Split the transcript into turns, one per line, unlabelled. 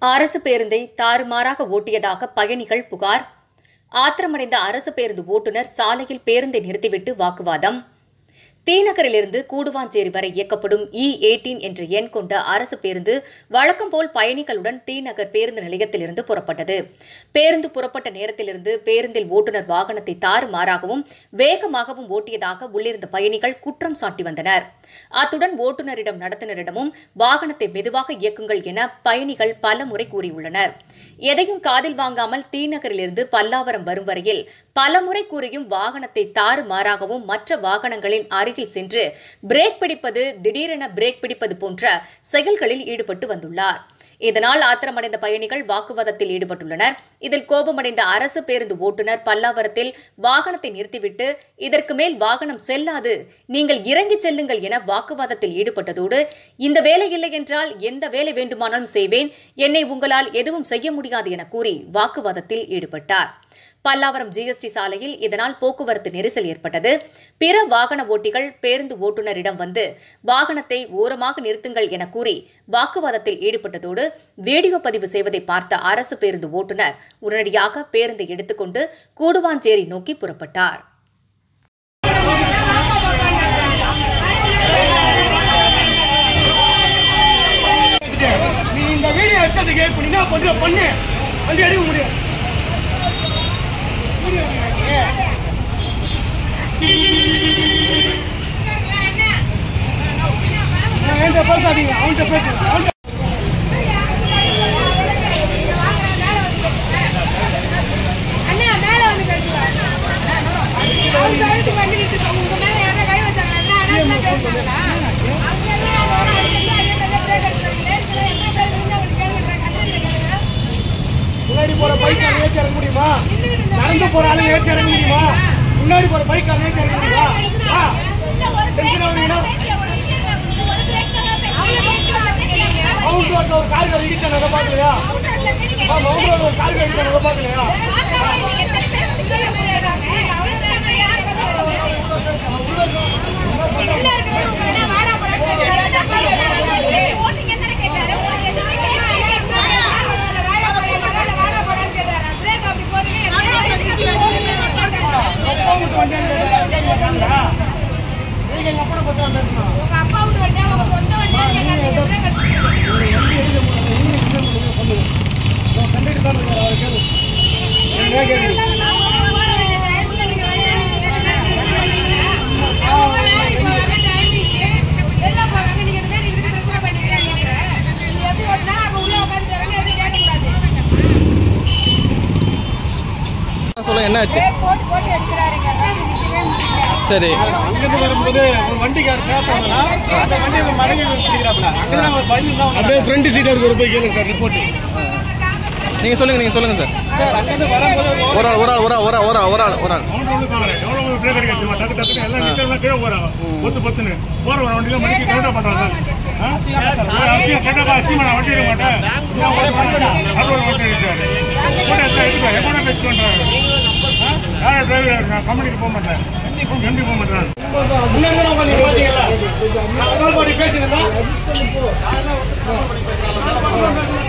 அரசு பேருந்தை தாறுமாறாக ஓட்டியதாக பயணிகள் புகார் ஆத்திரமடைந்த அரசு பேருந்து ஓட்டுநர் சாலையில் பேருந்தை நிறுத்திவிட்டு வாக்குவாதம் தீநகரிலிருந்து கூடுவாஞ்சேரி வரை இயக்கப்படும் இ எயிட்டீன் என்ற எண் கொண்ட அரசு பேருந்து வழக்கம் போல் பயணிகளுடன் தீநகர் பேருந்து நிலையத்திலிருந்து புறப்பட்டது பேருந்து புறப்பட்ட நேரத்திலிருந்து பேருந்தில் ஓட்டுநர் வாகனத்தை தாறுமாறாகவும் வேகமாகவும் ஓட்டியதாக உள்ளிருந்த பயணிகள் குற்றம் சாட்டி வந்தனர் அத்துடன் ஓட்டுநரிடம் நடத்துனரிடமும் வாகனத்தை மெதுவாக இயக்குங்கள் என பயணிகள் பல முறை கூறியுள்ளனர் எதையும் காதில் வாங்காமல் தீநகரிலிருந்து பல்லாவரம் வரும் வரையில் பலமுறை கூறியும் வாகனத்தை தாறுமாறாகவும் மற்ற வாகனங்களின் அருகில் சென்று பிரேக் பிடிப்பது திடீரென பிரேக் பிடிப்பது போன்ற செயல்களில் ஈடுபட்டு வந்துள்ளார் இதனால் ஆத்திரமடைந்த பயணிகள் வாக்குவாதத்தில் ஈடுபட்டுள்ளனர் இதில் கோபமடைந்த அரசு பேருந்து ஓட்டுநர் பல்லாவரத்தில் வாகனத்தை நிறுத்திவிட்டு இதற்கு மேல் வாகனம் செல்லாது நீங்கள் இறங்கிச் செல்லுங்கள் என வாக்குவாதத்தில் ஈடுபட்டதோடு இந்த வேலை இல்லை என்றால் எந்த வேலை வேண்டுமானாலும் செய்வேன் என்னை உங்களால் எதுவும் செய்ய முடியாது என கூறி வாக்குவாதத்தில் ஈடுபட்டார் பல்லாவரம் ஜிஎஸ்டி சாலையில் இதனால் போக்குவரத்து நெரிசல் ஏற்பட்டது பிற வாகன ஓட்டிகள் பேருந்து ஓட்டுநரிடம் வந்து வாகனத்தை ஓரமாக நிறுத்துங்கள் என கூறி வாக்குவாதத்தில் ஈடுபட்டதோடு வீடியோ பதிவு செய்வதை பார்த்த அரசு பேருந்து ஓட்டுநர் உடனடியாக பேருந்தை எடுத்துக்கொண்டு கூடுவாஞ்சேரி நோக்கி புறப்பட்டார்
நீ இந்த வீடியோ எடுத்ததுக்கு இப்ப நீ என்ன பண்ற பண்ணு வண்டி எடுக்க முடியும் என்கிட்ட பேசாதீங்க அவன்கிட்ட பேசுங்க அவன்கிட்ட
அண்ணா மேல வந்து பேசுங்க அவங்க சைடுக்கு வண்டி நிறுத்தி உங்க மேல யாரா கை வச்சாங்க அண்ணா அண்ணா பேசுறாங்களா அவங்க எல்லாம் ஒரு அடிச்சு அதே மாதிரி பிரேக் அடிச்சாங்க என்ன பேர் இருந்தா அவங்க கேக்குறாங்க அண்ணா கேக்குறாங்க
முன்னாடி போற பைக் ஏற்றி இறங்க முடியுமா நடந்து போற ஆளுங்க ஏற்றி இறங்க முடியுமா முன்னாடி போற பைக் ஏற்றி இறங்க முடியுமா ஆ. மவுண்ட் ரோட்ல ஒரு கார் கார் இடிச்சாங்க அதை பார்க்கலையா ஆ, மவுண்ட் ரோட்ல ஒரு கார் கார் இடிச்சாங்க அதை பார்க்கலையா அப்பா விட்டு வண்டி கேட்கறாங்களா நீங்க எங்க அப்பா பத்தி பேசணும்
உங்க அப்பா வீட்டு வண்டியா உங்க சொந்த வண்டியா கேட்காதீங்க
கண்டிட்டு தான் இருக்காரு அவர் கேளு என்ன கேள்வி
சொல்லுங்க என்னாச்சு சரி
அங்கிருந்து வரும்போது ஒரு வண்டிக்கார் பேசாமனா அந்த வண்டியை மடங்கி பிடிக்கிறாப்ல அங்கிருந்து அவங்க பயந்து தான்
அப்படியே ஃப்ரண்ட் சீட்டர் ஒரு போய் கேளுங்க சார் ரிப்போர்ட்
நீங்க சொல்லுங்க நீங்க சொல்லுங்க சார்
சார் அங்கிருந்து வரும்போது ஒரு
ஒரு ஆள் ஒரு ஆள் ஒரு ஆள் ஒரு ஆள் ஒரு ஆள் ஒரு ஆள் ஒரு ஆள்
கவுண்டர் வந்து பாருங்க எவ்வளவு பிரேக் அடிக்க தெரியுமா டக்கு டக்குன்னு எல்லாம் நிக்கிறவங்க கீழே போறாங்க பொத்து பொத்துன்னு போற வர வண்டியில மணிக்கு கவுண்டர் பண்றாங்க ஆ? ஒரு அவசியம் கேட்டப்பா அசியமா நான் வண்டி எடுக்க மாட்டேன் நான் ஒரு அது ஒரு வண்டி எடுத்தாரு கூட எடுத்தா எடுப்பா எப்படா பேச்சு பண்றாரு யாரா டிரைவர் நான் கம்பெனிக்கு போக மாட்டேன் எம்பி போக மாட்டேன்
முன்னாடி தான் உட்காந்து பாத்தீங்களா நான் பாடி பேசுனதா